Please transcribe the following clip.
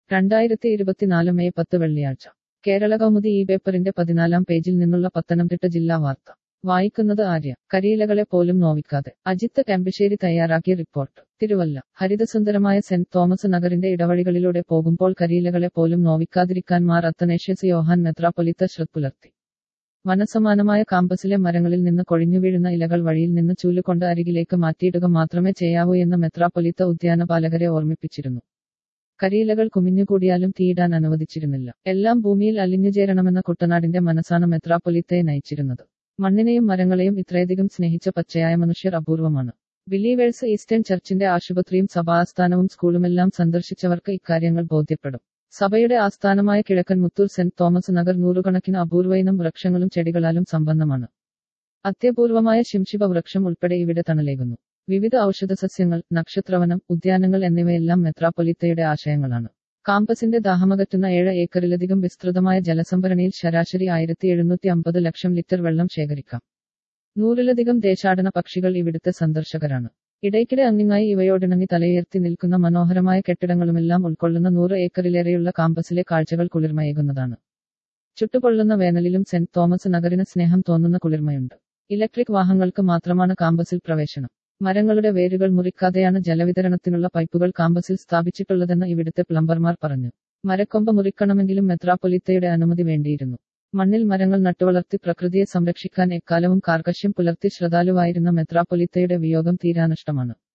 രണ്ടായിരത്തി ഇരുപത്തിനാല് മെയ് പത്ത് വെള്ളിയാഴ്ച കേരള കൗമുദി ഈ പേപ്പറിന്റെ പതിനാലാം പേജിൽ നിന്നുള്ള പത്തനംതിട്ട ജില്ലാ വാർത്ത വായിക്കുന്നത് ആര്യ കരിയിലകളെ പോലും നോവിക്കാതെ അജിത്ത് കെമ്പശ്ശേരി തയ്യാറാക്കിയ റിപ്പോർട്ട് തിരുവല്ല ഹരിതസുന്ദരമായ സെന്റ് തോമസ് നഗറിന്റെ ഇടവഴികളിലൂടെ പോകുമ്പോൾ കരിയിലകളെ പോലും നോവിക്കാതിരിക്കാൻ മാർ അത്തനേഷ്യസ് യോഹാൻ മെത്രാപ്പൊലിത്ത ശ്രദ്ധ വനസമാനമായ കാമ്പസിലെ മരങ്ങളിൽ നിന്ന് കൊഴിഞ്ഞുവീഴുന്ന ഇലകൾ വഴിയിൽ നിന്ന് ചൂലുകൊണ്ട് അരികിലേക്ക് മാറ്റിയിടുക മാത്രമേ ചെയ്യാവൂ എന്ന് മെത്രാപ്പൊലിത്ത ഉദ്യാനപാലകരെ ഓർമ്മിപ്പിച്ചിരുന്നു കരിയിലകൾ കുമിഞ്ഞുകൂടിയാലും തീയിടാൻ അനുവദിച്ചിരുന്നില്ല എല്ലാം ഭൂമിയിൽ അലിഞ്ഞുചേരണമെന്ന കുട്ടനാടിന്റെ മനസ്സാണ് മെത്രാപ്പൊലിത്തയെ നയിച്ചിരുന്നത് മണ്ണിനെയും മരങ്ങളെയും ഇത്രയധികം സ്നേഹിച്ച പച്ചയായ മനുഷ്യർ അപൂർവമാണ് ബിലീവേഴ്സ് ഈസ്റ്റേൺ ചർച്ചിന്റെ ആശുപത്രിയും സഭാസ്ഥാനവും സ്കൂളുമെല്ലാം സന്ദർശിച്ചവർക്ക് ഇക്കാര്യങ്ങൾ ബോധ്യപ്പെടും സഭയുടെ ആസ്ഥാനമായ കിഴക്കൻ മുത്തൂർ സെന്റ് തോമസ് നഗർ നൂറുകണക്കിന് അപൂർവയിനം വൃക്ഷങ്ങളും ചെടികളാലും സമ്പന്നമാണ് അത്യപൂർവമായ ശിംശിപ വൃക്ഷം ഉൾപ്പെടെ ഇവിടെ തണലേകുന്നു വിവിധ ഔഷധസസ്യങ്ങൾ നക്ഷത്രവനം ഉദ്യാനങ്ങൾ എന്നിവയെല്ലാം മെത്രാപ്പൊലിത്തയുടെ ആശയങ്ങളാണ് കാമ്പസിന്റെ ദാഹമകറ്റുന്ന ഏഴ് ഏക്കറിലധികം വിസ്തൃതമായ ജലസംഭരണിയിൽ ശരാശരി ആയിരത്തി എഴുന്നൂറ്റി അമ്പത് ലക്ഷം ലിറ്റർ വെള്ളം ശേഖരിക്കാം നൂറിലധികം ദേശാടന പക്ഷികൾ ഇവിടുത്തെ സന്ദർശകരാണ് ഇടയ്ക്കിടെ അങ്ങിങ്ങായി ഇവയോടിണങ്ങി തലയുയർത്തി നിൽക്കുന്ന മനോഹരമായ കെട്ടിടങ്ങളുമെല്ലാം ഉൾക്കൊള്ളുന്ന നൂറ് ഏക്കറിലേറെയുള്ള കാമ്പസിലെ കാഴ്ചകൾ കുളിർമയേകുന്നതാണ് ചുട്ടുപൊള്ളുന്ന വേനലിലും സെന്റ് തോമസ് നഗറിന് സ്നേഹം തോന്നുന്ന കുളിർമയുണ്ട് ഇലക്ട്രിക് വാഹനങ്ങൾക്ക് മാത്രമാണ് കാമ്പസിൽ പ്രവേശനം മരങ്ങളുടെ വേരുകൾ മുറിക്കാതെയാണ് ജലവിതരണത്തിനുള്ള പൈപ്പുകൾ കാമ്പസിൽ സ്ഥാപിച്ചിട്ടുള്ളതെന്ന് ഇവിടുത്തെ പ്ലംബർമാർ പറഞ്ഞു മരക്കൊമ്പ് മുറിക്കണമെങ്കിലും മെത്രാപ്പൊലിത്തയുടെ അനുമതി വേണ്ടിയിരുന്നു മണ്ണിൽ മരങ്ങൾ നട്ടുവളർത്തി പ്രകൃതിയെ സംരക്ഷിക്കാൻ എക്കാലവും കാർക്കശ്യം പുലർത്തി ശ്രദ്ധാലുവായിരുന്ന മെത്രാപ്പൊലിത്തയുടെ വിയോഗം തീരാനഷ്ടമാണ്